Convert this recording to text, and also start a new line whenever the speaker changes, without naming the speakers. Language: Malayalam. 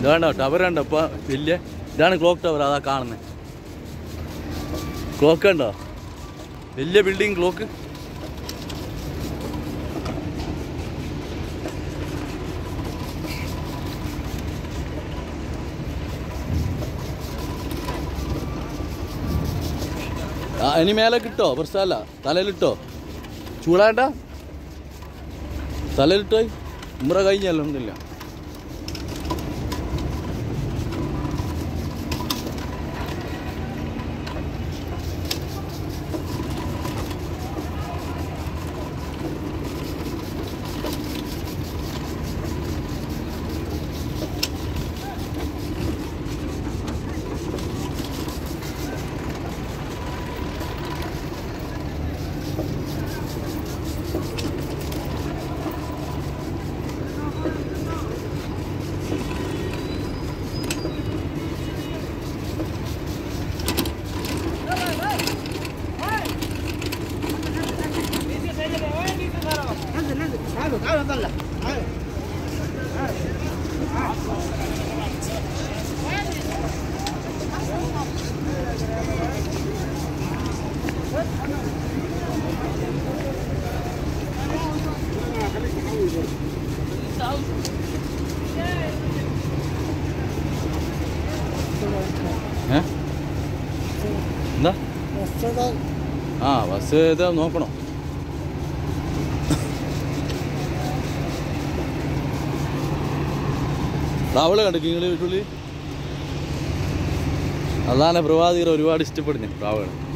ഇതാണ്ടോ ടവർ കണ്ടോ ഇപ്പൊ വലിയ ഇതാണ് ക്ലോക്ക് ടവർ അതാ കാണുന്നത് ക്ലോക്ക് ഉണ്ടോ വലിയ ബിൽഡിംഗ് ക്ലോക്ക് ആ ഇനി മേലെ കിട്ടോ പ്രശ്നമല്ല തലയിലിട്ടോ ചൂടാണ്ട തലയിലിട്ടോ ഉമ്ര കഴിഞ്ഞല്ലോ ഒന്നുമില്ല ഏ എന്താ ആ ബസ് ഇത് നോക്കണം രാവിലെ കണ്ടു നിങ്ങൾ വീട്ടുള്ളിൽ അതാണ് പ്രവാസികൾ ഒരുപാട് ഇഷ്ടപ്പെടുന്നു പ്രാവുകൾ